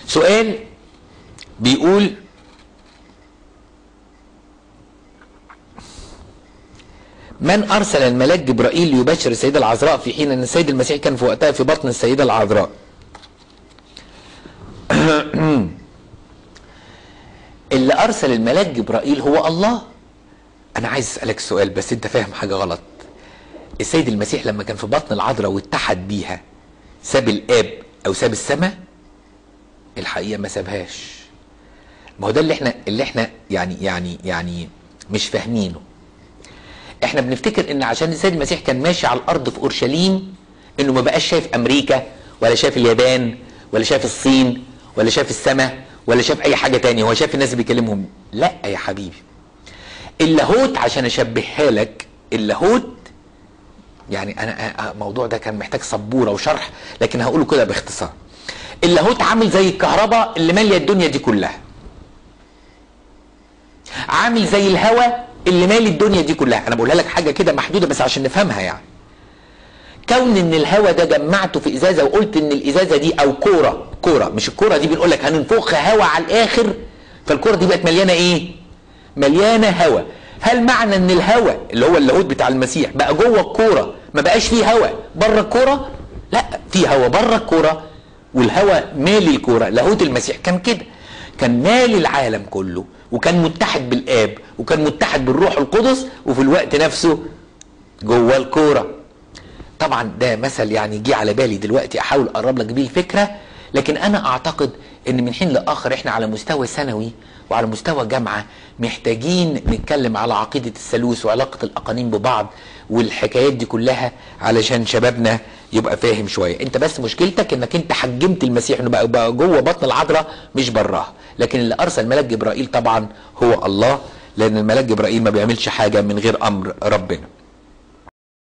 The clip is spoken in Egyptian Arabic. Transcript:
سؤال بيقول من ارسل الملاك جبرائيل ليبشر السيده العذراء في حين ان السيد المسيح كان في وقتها في بطن السيده العذراء اللي ارسل الملاك جبرائيل هو الله انا عايز اسالك سؤال بس انت فاهم حاجه غلط السيد المسيح لما كان في بطن العذراء واتحد بيها ساب الاب او ساب السماء الحقيقه ما سابهاش ما هو ده اللي احنا اللي احنا يعني يعني يعني مش فاهمينه احنا بنفتكر ان عشان السيد المسيح كان ماشي على الارض في اورشليم انه ما بقاش شايف امريكا ولا شايف اليابان ولا شايف الصين ولا شايف السماء ولا شاف اي حاجه تانية هو شاف الناس اللي بيكلمهم لا يا حبيبي اللاهوت عشان اشبهها لك اللاهوت يعني انا الموضوع ده كان محتاج سبوره وشرح لكن هقوله كده باختصار اللاهوت عامل زي الكهرباء اللي ماليه الدنيا دي كلها عامل زي الهواء اللي مالي الدنيا دي كلها انا بقولها لك حاجه كده محدوده بس عشان نفهمها يعني كون ان الهواء ده جمعته في ازازه وقلت ان الازازه دي او كوره كوره مش الكوره دي بنقول لك هننفخها هواء على الاخر فالكوره دي بقت مليانه ايه مليانه هواء هل معنى ان الهواء اللي هو اللاهوت بتاع المسيح بقى جوه الكوره ما بقاش فيه هواء بره الكوره لا في هواء بره الكوره والهواء مالي الكوره لاهوت المسيح كان كده كان مالي العالم كله وكان متحد بالاب وكان متحد بالروح القدس وفي الوقت نفسه جوه الكوره طبعا ده مثل يعني جه على بالي دلوقتي احاول اقرب لك بيه الفكره لكن انا اعتقد ان من حين لاخر احنا على مستوى ثانوي وعلى مستوى جامعه محتاجين نتكلم على عقيده الثالوث وعلاقه الاقانيم ببعض والحكايات دي كلها علشان شبابنا يبقى فاهم شويه انت بس مشكلتك انك انت حجمت المسيح انه بقى, بقى جوه بطن العذراء مش براها لكن اللي ارسل ملاك جبرائيل طبعا هو الله لان الملاك جبرائيل ما بيعملش حاجه من غير امر ربنا